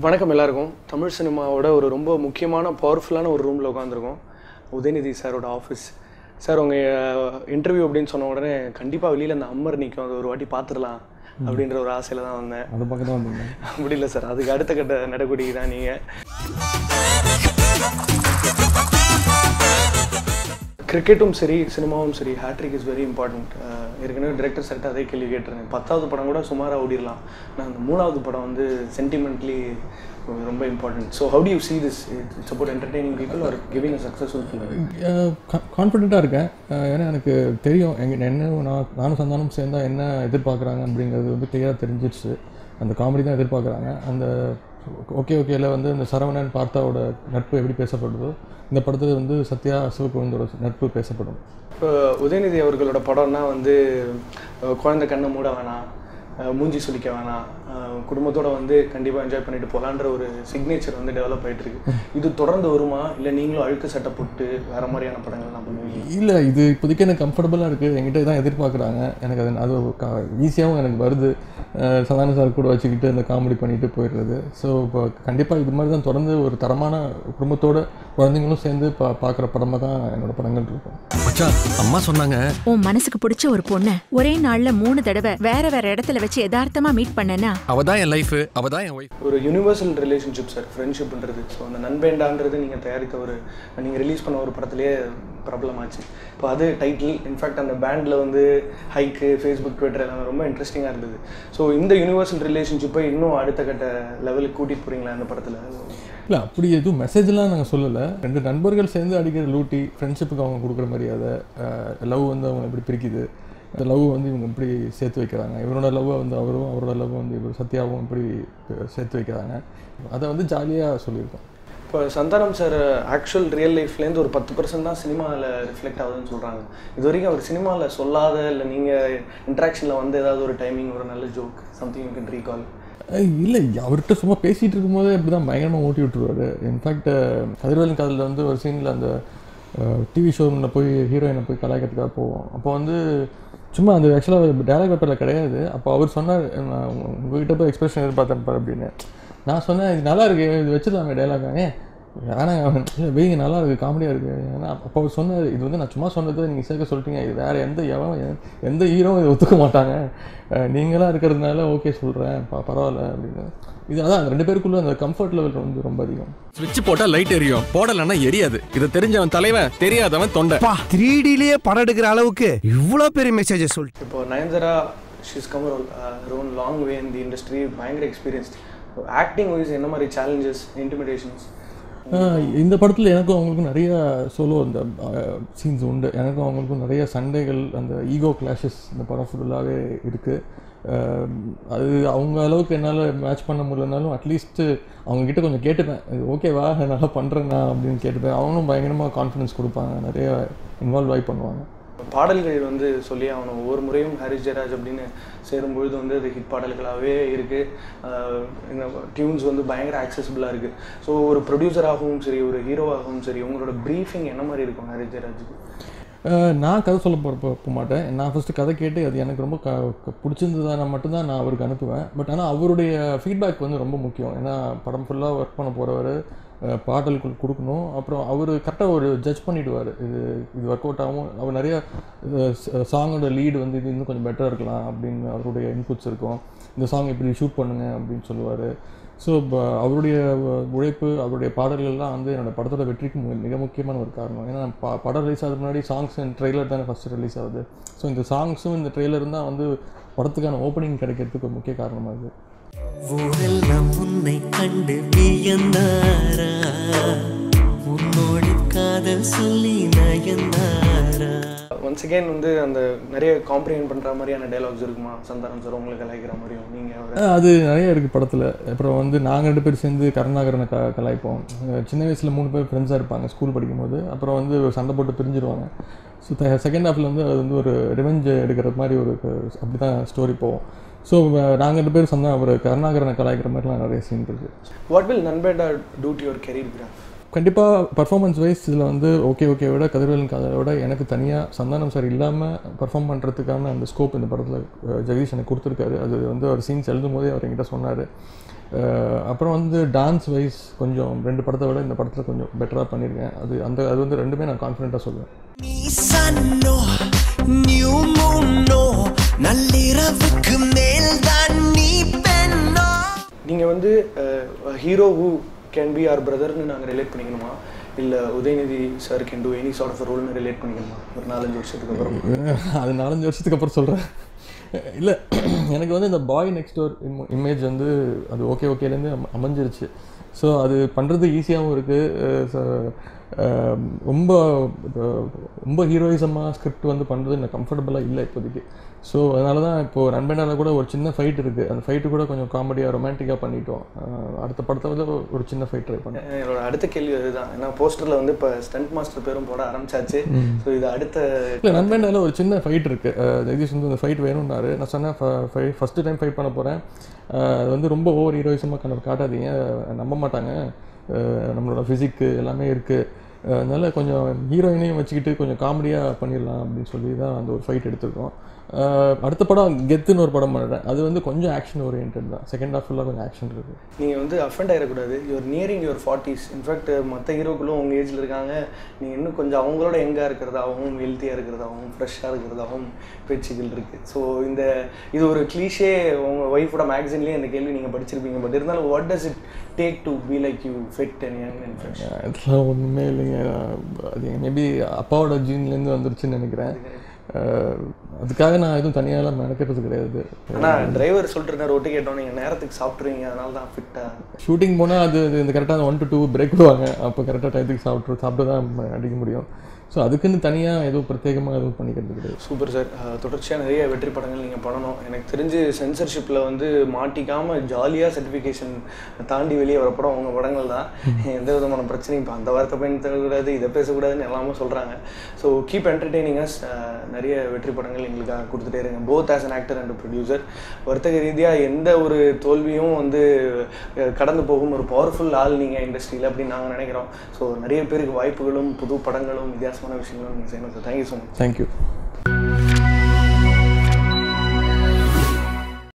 வணக்கம் எல்லாருக்கும் தமிழ் சினிமாவோட ஒரு ரொம்ப முக்கியமான பவர்ஃபுல்லான ஒரு ரூமில் உட்காந்துருக்கோம் உதயநிதி சாரோட ஆஃபீஸ் சார் உங்கள் இன்டர்வியூ அப்படின்னு சொன்ன உடனே கண்டிப்பாக வெளியில் அந்த அம்மர் நிற்கும் அது ஒரு வாட்டி பார்த்துடலாம் அப்படின்ற ஒரு ஆசையில் தான் வந்தேன் அந்த பக்கம் தான் வந்தீங்க அப்படி இல்லை சார் அதுக்கு அடுத்த கட்ட நடவடிக்கை தான் நீங்கள் கிரிக்கெட்டும் சரி சினிமாவும் சரி ஹேட்ரிக் இஸ் வெரி இம்பார்ட்டண்ட் ஏற்கனவே டிரெக்டர் சார்கிட்ட அதே கேள்வி கேட்டிருந்தேன் பத்தாவது படம் கூட சுமாராக ஓடிடலாம் நான் அந்த மூணாவது படம் வந்து சென்டிமெண்ட்லி ரொம்ப important so how do you see this it's about entertaining people or giving a successful film கான்ஃபிடென்ட்டாக இருக்கேன் அஹ் ஏன்னா எனக்கு தெரியும் எங்க என்ன நான் நானும் சந்தானம் சேர்ந்தா என்ன எதிர்பார்க்குறாங்க அப்படிங்கிறது வந்து கிளியராக தெரிஞ்சிடுச்சு அந்த காமெடி தான் எதிர்பார்க்குறாங்க அந்த ஓகே ஓகேல வந்து இந்த சரவணன் பார்த்தாவோட நட்பு எப்படி பேசப்படுதோ இந்த படத்தில் வந்து சத்யா சிவகுழந்தோட நட்பு பேசப்படும் இப்போ உதயநிதி அவர்களோட படம்னா வந்து அஹ், குழந்தை கண்ணை மூட வேணாம் அஹ், மூஞ்சி சுளிக்க வேணாம் அஹ், குடும்பத்தோட வந்து கண்டிப்பாக என்ஜாய் பண்ணிட்டு போகலான்ற ஒரு சிக்னேச்சர் வந்து டெவலப் ஆயிட்டு இருக்கு இது தொடர்ந்து வருமா இல்லை நீங்களும் அழுக்கு சட்டை போட்டு வேற மாதிரியான படங்கள் நான் பண்ணுவீங்க இல்லை இது இப்போதைக்கு எனக்கு கம்ஃபர்டபுளாக இருக்குது என்கிட்ட தான் எதிர்பார்க்குறாங்க எனக்கு அது அது ஈஸியாகவும் எனக்கு வருது அஹ் சந்தான சார் கூட வச்சுக்கிட்டு அந்த காமெடி பண்ணிட்டு போயிடுறது ஸோ இப்போ கண்டிப்பாக இது மாதிரி தான் தொடர்ந்து ஒரு தரமான குடும்பத்தோட குழந்தைங்களும் சேர்ந்து பா பார்க்குற படமாக தான் என்னோட படங்கள் இருக்கும் மச்சான் அம்மா சொன்னாங்க உன் மனசுக்கு பிடிச்ச ஒரு பொண்ண ஒரே நாள்ல மூணு தடவை வேற வேற இடத்துல வச்சு யதார்த்தமா மீட் பண்ணனா அவ தான் என் லைஃப் அவ தான் என் ஒய்ஃப் ஒரு யூனிவர்சல் ரிலேஷன்ஷிப் சார் ஃப்ரெண்ட்ஷிப்ன்றது ஸோ அந்த நண்பேண்டான்றது நீங்கள் தயாரித்த ஒரு நீங்கள் ரிலீஸ் பண்ண ஒரு படத்துலேயே பிரபலமாச்சு இப்போ அது டைட்டில் இன்ஃபேக்ட் அந்த பேண்டில் வந்து ஹைக்கு ஃபேஸ்புக் ட்விட்டர் எல்லாமே ரொம்ப இன்ட்ரெஸ்டிங்காக இருந்தது ஸோ இந்த யூனிவர்சல் ரிலேஷன்ஷிப்பை இன்னும் அடுத்த கட்ட லெவலுக்கு கூட்டிகிட்டு போகிறீங்களா அந்த படத்தில் இல்லை அப்படி எதுவும் மெசேஜ்லாம் நாங்கள் சொல்லலை ரெண்டு நண்பர்கள் சேர்ந்து அடிக்கிற லூட்டி ஃப்ரெண்ட்ஷிப்புக்கு அவங்க கொடுக்குற மரியாதை லவ் வந்து அவங்க எப்படி பிரிக்குது அந்த லவ் வந்து இவங்க எப்படி சேர்த்து வைக்கிறாங்க இவரோட லவ்வை வந்து அவரும் அவரோட லவ் வந்து இவர் சத்யாவும் எப்படி சேர்த்து வைக்கிறாங்க அதை வந்து ஜாலியாக சொல்லியிருக்கோம் இப்போ சந்தானம் சார் ஆக்சுவல் ரியல் லைஃப்லேருந்து ஒரு பத்து பர்சன்ட் தான் சினிமாவில் ரிஃப்ளெக்ட் ஆகுதுன்னு சொல்கிறாங்க இது வரைக்கும் அவர் சினிமாவில் சொல்லாத இல்லை நீங்கள் இன்ட்ராக்ஷனில் வந்து ஏதாவது ஒரு டைமிங் ஒரு நல்ல joke something you can recall இல்லை அவர்கிட்ட சும்மா பேசிகிட்டு இருக்கும்போதே இப்படி தான் பயங்கரமாக ஓட்டி விட்டுருவாரு இன்ஃபேக்ட் கதிர்வேலன் காதலில் வந்து ஒரு சீனில் அந்த டிவி ஷோரூமில் போய் ஹீரோயினை போய் கலாய்க்கிறதுக்காக போவோம் அப்போ வந்து சும்மா அந்த ஆக்சுவலாக டேரக்ட் பேப்பரில் கிடையாது அப்போ அவர் சொன்னார் நான் உங்க- உங்ககிட்ட போய் எக்ஸ்பிரஷன் எதிர்பார்த்தேன் பாரு அப்படின்னு நான் சொன்னேன் இது நல்லா இருக்கு இது வச்சிடலாமே டைலாக் ஏன் ஆனால் வெயிங்க நல்லா இருக்கு காமெடியாக இருக்கு ஏன்னா அப்போ அவர் சொன்னார் இது வந்து நான் சும்மா சொன்னதை நீங்கள் சேர்க்க சொல்லிட்டீங்க இது வேறு எந்த எவன் எ- எந்த ஹீரோவும் இதை ஒத்துக்க மாட்டாங்க அஹ் நீங்களாம் இருக்கிறதுனால ஓகே சொல்கிறேன் பரவாயில்ல அப்படின்னு இது அதான் அந்த ரெண்டு பேருக்குள்ள அந்த கம்ஃபர்ட் லெவல் வந்து ரொம்ப அதிகம் ஸ்விட்ச் போட்டா லைட் எரியும் போடலன்னா எரியாது இதை தெரிஞ்சவன் தலைவன் தெரியாதவன் தொண்டை பா த்ரீ டிலேயே படம் எடுக்கிற அளவுக்கு இவ்வளோ பெரிய மெசேஜை சொல்லிட்டு இப்போ நயன்தரா ஷீஸ் கம் ரோன் long way in the industry பயங்கர எக்ஸ்பீரியன்ஸ்ட் ஆக்டிங் வைஸ் என்ன மாதிரி சேலஞ்சஸ் இன்டிமிடேஷன்ஸ் ஆஹ் இந்த படத்தில் எனக்கும் அவங்களுக்கும் நிறைய சோலோ அந்த சீன்ஸ் உண்டு எனக்கும் அவங்களுக்கும் நிறைய சண்டைகள் அந்த ஈகோ கிளாஷஸ் இந்த படம் ஃபுல்லாகவே இருக்குது அது அவங்க அளவுக்கு என்னால் மேட்ச் பண்ண முடியலனாலும் அட்லீஸ்ட்டு அவங்கக்கிட்ட கொஞ்சம் கேட்டுப்பேன் இது ஓகேவா நல்லா பண்ணுறேண்ணா அப்படின்னு கேட்டுப்பேன் அவங்களும் பயங்கரமாக கான்ஃபிடன்ஸ் கொடுப்பாங்க நிறைய இன்வால்வ் ஆகி பண்ணுவாங்க பாடல்கள் வந்து சொல்லி அவனை ஒவ்வொரு முறையும் ஹரிஸ் ஜெயராஜ் அப்படின்னு சேரும்பொழுது வந்து அது ஹிட் பாடல்களாகவே இருக்குது டியூன்ஸ் வந்து பயங்கர ஆக்சசிபிளாக இருக்குது ஸோ ஒரு ப்ரொடியூசராகவும் சரி ஒரு ஹீரோவாகவும் சரி உங்களோட ப்ரீஃபிங் என்ன மாதிரி இருக்கும் ஹரிஸ் ஜெயராஜுக்கு அஹ் நான் கதை சொல்ல போகிற போக மாட்டேன் நான் ஃபஸ்ட்டு கதை கேட்டு அது எனக்கு ரொம்ப க க- பிடிச்சிருந்ததுனா மட்டும்தான் நான் அவருக்கு அனுப்புவேன் பட் ஆனால் அவருடைய ஃபீட்பேக் வந்து ரொம்ப முக்கியம் ஏன்னா படம் ஃபுல்லாக ஒர்க் பண்ண போகிறவர் பாடல்கள் கொடுக்கணும் அப்புறம் அவர் கரெக்டாக ஒரு ஜட்ஜ் பண்ணிவிடுவார் இது இது ஒர்க் அவுட் ஆகும் அவர் நிறைய சாங்கோட லீடு வந்து இது இன்னும் கொஞ்சம் பெட்டராக இருக்கலாம் அப்படின்னு அவருடைய இன்புட்ஸ் இருக்கும் இந்த சாங் இப்படி ஷூட் பண்ணுங்க அப்படின்னு சொல்லுவார் ஸோ அவருடைய அஹ், உழைப்பு அவருடைய பாடல்கள்லாம் வந்து என்னோட படத்தோட வெற்றிக்கு மு- மிக முக்கியமான ஒரு காரணம் ஏன்னா நான் ப படம் ரிலீஸ் ஆகிறதுக்கு முன்னாடி சாங்ஸ் அண்ட் ட்ரெய்லர் தானே ஃபஸ்ட்டு ரிலீஸ் ஆகுது ஸோ இந்த சாங்ஸும் இந்த ட்ரெய்லரும் தான் வந்து படத்துக்கான ஓப்பனிங் கிடைக்கிறதுக்கு ஒரு முக்கிய காரணமாக இருக்குது ஊரெல்லாம் உன்னை கண்டு வியந்தாரா உன்னோடு காதல் சொல்லி நயந்தாரா ஒன்ஸ் அகேன் வந்து அந்த நிறைய காம்ப்ரிஹெண்ட் பண்ணுற மாதிரியான டைலாக்ஸ் இருக்குமா சந்தானம் சார் உங்களுக்கு கலாய்க்கிற மாதிரியும் நீங்கள் அவர் அஹ் அது நிறைய இருக்குது படத்தில் அப்புறம் வந்து நாங்கள் ரெண்டு பேர் சேர்ந்து கருணாகரனை க கலாய்ப்போம் அஹ் சின்ன வயசில் மூணு பேர் ஃப்ரெண்ட்ஸாக இருப்பாங்க ஸ்கூல் படிக்கும்போது அப்புறம் வந்து சண்டை போட்டு பிரிஞ்சிருவாங்க ஸோ செகண்ட் ஹாஃபில் வந்து அது வந்து ஒரு ரிவெஞ்ச் எடுக்கிற மாதிரி ஒரு அப்படி தான் ஸ்டோரி போவோம் ஸோ நாங்கள் ரெண்டு பேரும் சொன்னால் அவர் கருணாகரனை கலாய்க்கிற மாதிரிலாம் நிறைய சீன் இருக்குது what will Nanbenda do to your career graph கண்டிப்பாக பர்ஃபார்மன்ஸ் வைஸ் இதில் வந்து ஓகே ஓகே விட கதிர்வேலன் கதை விட எனக்கு தனியாக சந்தானம் சார் இல்லாமல் பர்ஃபார்ம் பண்ணுறதுக்கான அந்த ஸ்கோப் இந்த படத்தில் ஜெகதீஷ் எனக்கு கொடுத்துருக்காரு அது வந்து அவர் சீன்ஸ் எழுதும் போதே அவர் என்கிட்ட சொன்னார் அப்புறம் வந்து டான்ஸ் வைஸ் கொஞ்சம் ரெண்டு படத்தை விட இந்த படத்தில் கொஞ்சம் பெட்டராக பண்ணியிருக்கேன் அது அந்த அது வந்து ரெண்டுமே நான் கான்ஃபிடென்ட்டாக சொல்லுவேன் நீ சன்னோ நியூ மூனோ நள்ளிரவுக்கு மேல்தான் நீ பெண்ணோ நீங்கள் வந்து hero who can be our பிரதர்னு நாங்கள் ரிலேட் பண்ணிக்கணுமா இல்லை Udhayanidhi sir can do any sort of ரோல்னு ரிலேட் பண்ணிக்கணுமா ஒரு நாலஞ்சு வருஷத்துக்கு அப்புறம் அது நாலஞ்சு வருஷத்துக்கு அப்புறம் சொல்கிறேன் இல்லை எனக்கு வந்து இந்த பாய் நெக்ஸ்ட் டோர் இமேஜ் வந்து அது ஓகே ஓகேலேருந்து அமைஞ்சிருச்சு ஸோ அது பண்ணுறது ஈஸியாகவும் இருக்குது ரொம்ப அஹ், ரொம்ப ஹீரோயிசமாக ஸ்கிரிப்ட் வந்து பண்ணுறது எனக்கு கம்ஃபர்டபுளாக இல்லை இப்போதைக்கு ஸோ அதனால தான் இப்போது நண்பனால கூட ஒரு சின்ன ஃபைட் இருக்குது அந்த ஃபைட்டு கூட கொஞ்சம் காமெடியாக ரொமான்டிக்காக பண்ணிட்டோம் அஹ், அடுத்த படத்தை வந்து ஒரு சின்ன ஃபைட் ட்ரை பண்ணேன் என்னோட அடுத்த கேள்வி அதுதான் ஏன்னா போஸ்டரில் வந்து இப்போ ஸ்டண்ட் மாஸ்டர் பேரும் போட ஆரம்பிச்சாச்சு ஸோ இது அடுத்த இல்லை நண்பனால ஒரு சின்ன ஃபைட் இருக்குது ஜெகதீஷ் வந்து அந்த ஃபைட் வேணும்னாரு நான் சொன்னேன் ஃபஸ்ட்டு டைம் ஃபைட் பண்ண போகிறேன் அது வந்து ரொம்ப ஓவர் ஹீரோயிசமாக கணக்கு காட்டாதீங்க நம்ப மாட்டாங்க அஹ் நம்மளோட ஃபிசிக்கு எல்லாமே இருக்குது அதனால கொஞ்சம் ஹீரோயினையும் வச்சுக்கிட்டு கொஞ்சம் காமெடியாக பண்ணிடலாம் அப்படின்னு சொல்லி தான் அந்த ஒரு ஃபைட் எடுத்திருக்கோம் அஹ் அடுத்த படம் கெத்துன்னு ஒரு படம் பண்ணுறேன் அது வந்து கொஞ்சம் ஆக்ஷன் ஓரியன்ட் தான் செகண்ட் ஹாஃப் ஃபுல்லாக கொஞ்சம் ஆக்ஷன் இருக்குது நீங்கள் வந்து அஃபெண்ட் ஆகிடக்கூடாது your nearing your forties in fact மற்ற ஹீரோக்களும் உங்கள் ஏஜில் இருக்காங்க நீங்கள் இன்னும் கொஞ்சம் அவங்களோட எங்காக இருக்கிறதாகவும் ஹெல்த்தியாக இருக்கிறதாகவும் ஃப்ரெஷ்ஷாக இருக்கிறதாகவும் பேச்சுகள் இருக்குது ஸோ இந்த இது ஒரு க்ளீஷே உங்கள் ஒய்ஃபோட மேக்சின்லேயே இந்த கேள்வி நீங்கள் படிச்சிருப்பீங்க பட் இருந்தாலும் what does it take to be like you fit and young and fresh அதெல்லாம் ஒன்றுமே இல்லைங்க அது மேபி அப்பாவோட ஜீன்லேருந்து வந்துருச்சுன்னு நினைக்கிறேன் அஹ் அதுக்காக நான் எதுவும் தனியாலாம் மெனக்கிறது கிடையாது ஆனால் டிரைவர் சொல்லிட்டு இருந்தார் ஒட்டு கேட்டோம் நீங்கள் நேரத்துக்கு சாப்பிட்ருவீங்க அதனால தான் ஃபிட்டாக ஷூட்டிங் போனால் அது அது இந்த கரெக்டாக ஒன் டு டூ பிரேக் விடுவாங்க அப்போ கரெக்டாக டயத்துக்கு சாப்பிட்டு சாப்பிட்டு தான் அடிக்க முடியும் ஸோ அதுக்குன்னு தனியாக எதுவும் பிரத்யேகமாக எதுவும் பண்ணிக்கிறது கிடையாது சூப்பர் சார் தொடர்ச்சியாக நிறைய வெற்றி படங்கள் நீங்கள் பண்ணணும் எனக்கு தெரிஞ்சு சென்சர்ஷிப்பில் வந்து மாட்டிக்காமல் ஜாலியாக சர்டிஃபிகேஷன் தாண்டி வெளியே வர படம் உங்கள் படங்கள் தான் எந்த விதமான பிரச்சனையும் இப்போ அந்த வார்த்தை பயன்படுத்தக்கூடாது இதை பேசக்கூடாதுன்னு எல்லாமே சொல்கிறாங்க ஸோ கீப் என்டர்டெய்னிங் அஸ் நிறைய வெற்றி படங்கள் எங்களுக்காக கொடுத்துட்டே இருங்க both as an actor and producer வர்த்தக ரீதியாக எந்த ஒரு தோல்வியும் வந்து அஹ், கடந்து போகும் ஒரு பவர்ஃபுல் ஆள் நீங்கள் இண்டஸ்ட்ரியில் அப்படின்னு நாங்கள் நினைக்கிறோம் ஸோ நிறைய பேருக்கு வாய்ப்புகளும் புது படங்களும் வித்தியாசமான விஷயங்களும் நீங்கள் செய்யணும் sir thank you so much thank you